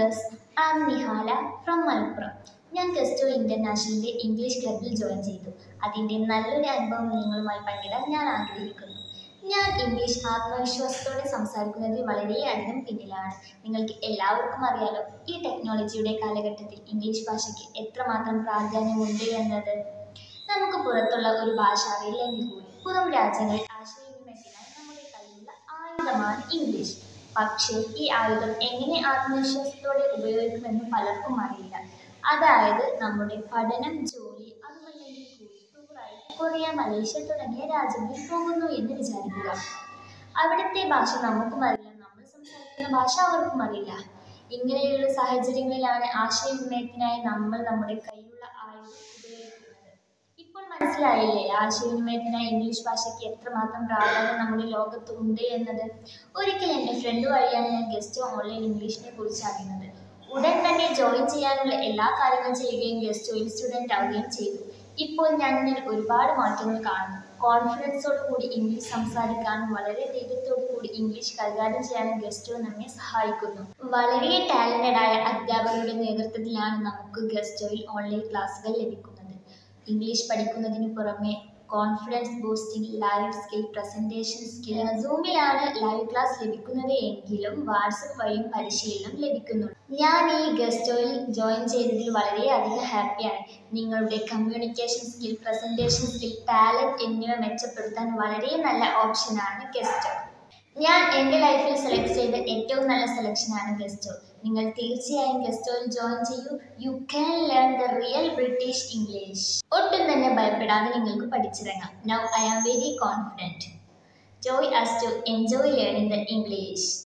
viewers am Nihala from Malappuram ഞാൻ Gusto ഇൻ്റർനാഷണലിൻ്റെ English ക്ലബിൽ join ചെയ്തു അതിൻ്റെ നല്ലൊരു അനുഭവം നിങ്ങളുമായി പങ്കിടാൻ ഞാൻ ആഗ്രഹിക്കുന്നു ഞാൻ ഇംഗ്ലീഷ് ആത്മവിശ്വാസത്തോടെ സംസാരിക്കുന്നതിൽ വളരെയധികം പിന്നിലാണ് നിങ്ങൾക്ക് എല്ലാവർക്കും അറിയാലോ ഈ ടെക്നോളജിയുടെ കാലഘട്ടത്തിൽ ഇംഗ്ലീഷ് ഭാഷയ്ക്ക് എത്രമാത്രം പ്രാധാന്യമുണ്ട് എന്നത് നമുക്ക് പുറത്തുള്ള ഒരു ഭാഷ അറിയില്ലെങ്കിൽ കൂടി പുറം രാജ്യങ്ങളിൽ ആശയവിനിമയത്തിനായി നമ്മുടെ കയ്യിലുള്ള ആയുധമാണ് ഇംഗ്ലീഷ് പക്ഷേ ഈ ആയുധം എങ്ങനെ ആത്മവിശ്വാസത്തോടെ ഉപയോഗിക്കുമെന്ന് പലർക്കും അറിയില്ല അതായത് നമ്മുടെ പഠനം ജോലി അതുമല്ലെങ്കിൽ കൂടി ടൂറായി കൊറിയ മലേഷ്യ തുടങ്ങിയ രാജ്യങ്ങളിൽ പോകുന്നു എന്ന് വിചാരിക്കുക അവിടുത്തെ ഭാഷ നമുക്കും അറിയില്ല നമ്മൾ സംസാരിക്കുന്ന ഭാഷ അവർക്കും അറിയില്ല ഇങ്ങനെയുള്ള സാഹചര്യങ്ങളിലാണ് ആശയവിനിമയത്തിനായി നമ്മൾ നമ്മുടെ കയ്യിലുള്ള ആയുധം ഉപയോഗിക്കുന്നത് ഇപ്പോൾ മനസ്സിലായില്ലേ ആശയവിനിമയത്തിനായി ഇംഗ്ലീഷ് ഭാഷയ്ക്ക് എത്രമാത്രം പ്രാധാന്യം നമ്മുടെ ലോകത്ത് ഉണ്ട് എന്നത് ഒരിക്കൽ എൻ്റെ ഫ്രണ്ട് വഴിയാണ് ഞാൻ ഗസ്റ്റ് ഓൺലൈൻ ഇംഗ്ലീഷിനെ കുറിച്ച് അറിയുന്നത് ഉടൻ തന്നെ ജോയിൻ ചെയ്യാനുള്ള എല്ലാ കാര്യങ്ങളും ചെയ്യുകയും ഗസ്റ്റ് സ്റ്റുഡൻ്റ് ആവുകയും ചെയ്തു ഇപ്പോൾ ഞാൻ ഇതിൽ ഒരുപാട് മാറ്റങ്ങൾ കാണുന്നു കോൺഫിഡൻസോട് കൂടി ഇംഗ്ലീഷ് സംസാരിക്കാനും വളരെ ധൈര്യത്തോടു കൂടി ഇംഗ്ലീഷ് കൈകാര്യം ചെയ്യാനും ഗസ്റ്റോ നമ്മെ സഹായിക്കുന്നു വളരെ ടാലന്റഡ് ആയ അധ്യാപകരുടെ നേതൃത്വത്തിലാണ് നമുക്ക് ഗസ്റ്റോയിൽ ഓൺലൈൻ ക്ലാസ്സുകൾ ലഭിക്കുന്നത് ഇംഗ്ലീഷ് പഠിക്കുന്നതിന് പുറമെ confidence boosting live skill presentation skill സൂമിലാണ് ലൈവ് ക്ലാസ് ലഭിക്കുന്നത് എങ്കിലും വാട്സപ്പ് വഴിയും പരിശീലനം ലഭിക്കുന്നുണ്ട് ഞാൻ ഈ ഗസ്റ്റോയിൽ ജോയിൻ ചെയ്തതിൽ വളരെയധികം ഹാപ്പിയാണ് നിങ്ങളുടെ communication skill presentation skill talent എന്നിവ മെച്ചപ്പെടുത്താൻ വളരെ നല്ല ഓപ്ഷനാണ് ഗസ്റ്റോ ഞാൻ എൻ്റെ ലൈഫിൽ സെലക്ട് ചെയ്ത ഏറ്റവും നല്ല സെലക്ഷനാണ് ഗസ്റ്റോ നിങ്ങൾ തീർച്ചയായും ഗസ്റ്റോയിൽ ജോയിൻ ചെയ്യൂ you can learn the real British English ഒട്ടും തന്നെ ഭയപ്പെടാതെ നിങ്ങൾക്ക് പഠിച്ചിറങ്ങാം now I am very confident joy us to enjoy learning the English